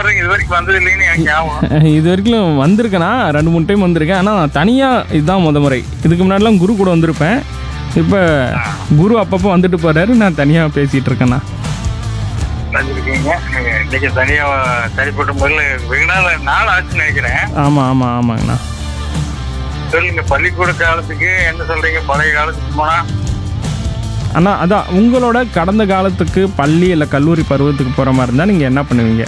சொல்றீங்க இது வரைக்கும் வந்தது இல்லைன்னு எனக்கு ஞாபகம் இது வரைக்கும் வந்திருக்கேனா ரெண்டு மூணு டைம் வந்திருக்கேன் ஆனால் தனியாக இதுதான் முத முறை இதுக்கு முன்னாடிலாம் குரு கூட வந்திருப்பேன் இப்போ குரு அப்பப்போ வந்துட்டு போகிறாரு நான் தனியாக பேசிகிட்டு இருக்கேண்ணா வந்திருக்கீங்க இன்னைக்கு தனியா தனிப்பட்ட முறையில் வெகு நாள் நாள் ஆச்சுன்னு நினைக்கிறேன் ஆமாம் ஆமாம் ஆமாங்கண்ணா சொல்லுங்க பள்ளிக்கூட காலத்துக்கு என்ன சொல்றீங்க பழைய காலத்துக்கு போனா அண்ணா அதான் உங்களோட கடந்த காலத்துக்கு பள்ளி இல்லை கல்லூரி பருவத்துக்கு போகிற மாதிரி இருந்தால் நீங்கள் என்ன பண்ணுவீங்க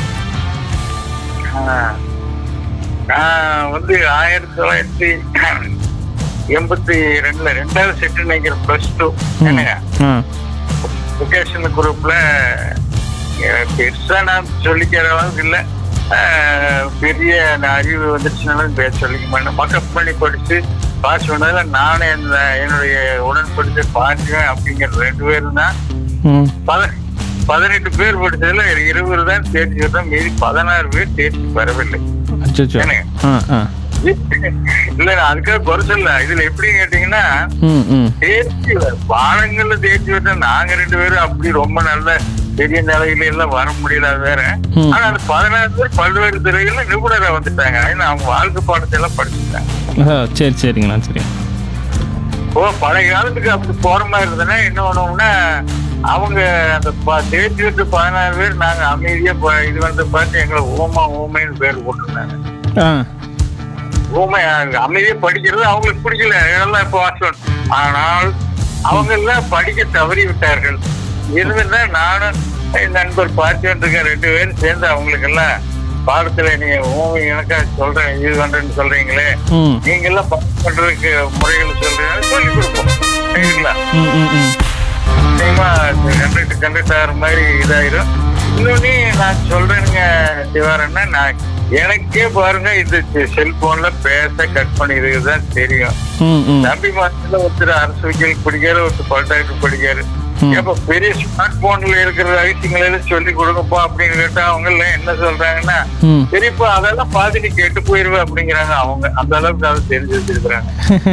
ஆஹ், நான் வந்து ஆயிரத்தி தொள்ளாயிரத்தி எண்பத்தி ரெண்டுல ரெண்டாவது செட்டு நினைக்கிறேன் பிளஸ் டூ என்னங்க ஆ வொகேஷனல் குரூப்ல பெருசா நான் சொல்லிக்கிற அளவுக்கு இல்ல ஆஹ், பெரிய அந்த அறிவு வந்துருச்சுனாலும் பேச சொல்லிக்க மாட்டேன் மக்கப் பண்ணி படிச்சு பாஸ் பண்ணதுல நானே இந்த என்னுடைய உடன் படிச்ச பாண்டியன் அப்படிங்கிற ரெண்டு பேரும் தான் ம் பத- பதினெட்டு பேர் படிச்சதுல இருபது தான் தேர்ச்சி பெற்றோம் மீதி பதினாறு பேர் தேர்ச்சி பெறவில்லை அச்சோ என்னங்க? ஆ ஆ இல்ல நான் அதுக்காக குறை சொல்ல இதுல எப்படி கேட்டீங்கன்னா ம் ம் தேர்ச்சி பாடங்கள்ல தேர்ச்சி பெற்ற நாங்க ரெண்டு பேரும் அப்படி ரொம்ப நல்ல பெரிய நிலையில எல்லாம் வர முடியல அது வேற ம். ஆனா அந்த பதினாறு பேர் பல்வேறு துறைகள்ல நிபுணரா வந்துட்டாங்க ஏன்னா அவங்க வாழ்க்கை பாடத்தை எல்லாம் படிச்சுட்டாங்க ஆ, சரி சரிங்கண்ணா சரி ஓ பழைய காலத்துக்கு அப்படி போற மாதிரி இருந்ததுன்னா என்ன பண்ணுவோம்னா அவங்க அந்த ப- தேர்ச்சி பெற்ற பதினாறு பேர் நாங்க அமைதியா ப- இது வந்து பார்த்து எங்களை ஓமா ஓமைன்னு பேர் போட்டிருந்தாங்க ஆ ஊமை அமைதியா படிக்கிறது அவங்களுக்கு பிடிக்கல இதெல்லாம் இப்போ வாசம் ஆனால் அவங்க எல்லாம் படிக்க தவறி விட்டார்கள் இருந்துன்னா நானும் என் நண்பர் பார்த்துட்டு இருக்கேன் ரெண்டு பேரும் சேர்ந்து அவங்களுக்கு எல்லாம் பாடத்துல நீங்க ஊமை எனக்கா சொல்றேன் இது பண்றேன்னு சொல்றீங்களே ம் நீங்க எல்லாம் பாடம் பண்றதுக்கு முறைகள் சொல்றீங்க சொல்லி கொடுப்போம் சரிங்களா ம் ம் ம் நிச்சயமா கண்டக்ட் கண்டக்ட் ஆகிற மாதிரி இதாயிரும் இன்னொன்னு நான் சொல்றேனுங்க சிவாரன்னா நான் எனக்கே பாருங்க இந்த செல்போன்ல பேச கட் பண்ணிருக்குது தான் தெரியும் ம் ம் தம்பி மாசத்துல ஒருத்தர் அரசு வக்கீல் படிக்காரு ஒருத்தர் பல்டாக்டர் படிக்காரு ம். அப்ப பெரிய ஸ்மார்ட் போன்ல இருக்கிற ரகசியங்களை எல்லாம் சொல்லி கொடுங்கப்பா அப்படின்னு கேட்டா அவங்க எல்லாம் என்ன சொல்றாங்கன்னா ம் சரிப்பா அதெல்லாம் பார்த்து நீ கெட்டு போயிருவ அப்படிங்கிறாங்க அவங்க அந்த அளவுக்கு அதை தெரிஞ்சு வச்சிருக்கிறாங்க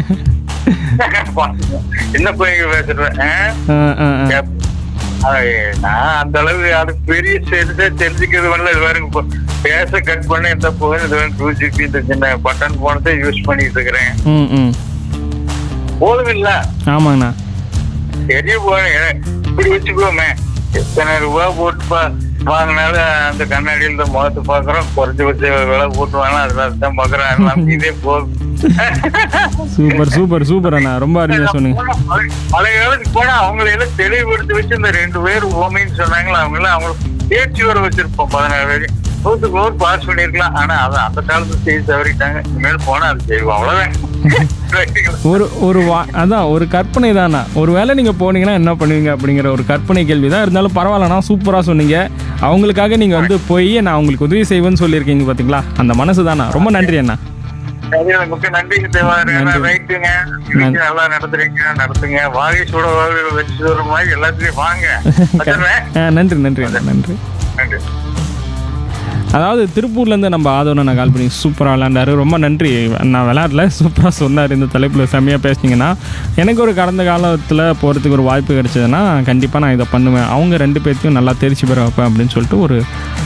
என்ன போய் பேசுறேன் ஆ? ஆ ஆ ஆ அது நான் அந்த அளவு அது பெரிய செய்தியை தெரிஞ்சுக்கிறது வரல இது வரைக்கும் இப்போ பேச கட் பண்ண எந்த போகுது இது வரைக்கும் டூ ஜிபி இந்த சின்ன பட்டன் போனதை யூஸ் பண்ணிட்டு இருக்கிறேன் ம் ம் போதும் இல்ல ஆமாங்கண்ணா தெரிய போறேன் இப்படி வச்சுக்கோமே எத்தனை ரூபா போட்டு பா வாங்கினாலும் அந்த கண்ணாடியில் தான் முகத்தை பாக்குறோம் குறைஞ்சபட்ச விலை போட்டு வாங்கலாம் அதுல தான் பாக்குறோம் அதெல்லாம் இதே போதும் சூப்பர் சூப்பர் சூப்பர் அண்ணா ரொம்ப அருமையாக சொன்னீங்க போனா பழைய- பழைய காலத்துக்கு போனா அவங்களை எல்லாம் தெளிவுபடுத்தி வச்சு இந்த ரெண்டு பேர் ஓமின்னு சொன்னாங்களா அவங்க எல்லாம் அவங்களுக்கு தேர்ச்சி வர வச்சிருப்போம் பதினாறு பேர் நூத்துக்கு நூறு பாஸ் பண்ணிருக்கலாம் ஆனா அது அந்த காலத்துல செய்தி தவறிட்டாங்க இனிமேல் போனா அது செய்வோம் அவ்வளவுதான் ரைட்டுங்களா? ஒரு ஒரு வா அதான் ஒரு கற்பனை தானா ஒரு வேளை நீங்கள் போனீங்கன்னா என்ன பண்ணுவீங்க அப்படிங்கிற ஒரு கற்பனை கேள்வி தான் இருந்தாலும் பரவாயில்லண்ணா சூப்பராக சொன்னீங்க அவங்களுக்காக நீங்கள் வந்து போய் நான் உங்களுக்கு உதவி செய்வேன்னு சொல்லியிருக்கீங்க பார்த்தீங்களா அந்த மனசு தானா ரொம்ப நன்றி அண்ணா சரிங்க, மிக்க நன்றிங்க தேவாரங்க நன்றி. ரைட்டுங்க இன்னைக்கு நல்லா நடத்துறீங்க நடத்துங்க வாகை சூட வாகை வச்சு சொல்ற மாதிரி எல்லாத்துலயும் வாங்க வச்சிடுறேன் ஆ நன்றி நன்றி அண்ணா நன்றி நன்றி அதாவது திருப்பூர்லேருந்து நம்ம ஆதவனை கால் பண்ணி சூப்பராக விளையாண்டாரு ரொம்ப நன்றி நான் விளையாடல சூப்பராக சொன்னார் இந்த தலைப்பில் செம்மையாக பேசுனீங்கன்னா எனக்கு ஒரு கடந்த காலத்தில் போகிறதுக்கு ஒரு வாய்ப்பு கிடைச்சதுன்னா கண்டிப்பாக நான் இதை பண்ணுவேன் அவங்க ரெண்டு பேர்த்தையும் நல்லா தேர்ச்சி பெற வைப்பேன் அப்படின்னு சொல்லிட்டு ஒரு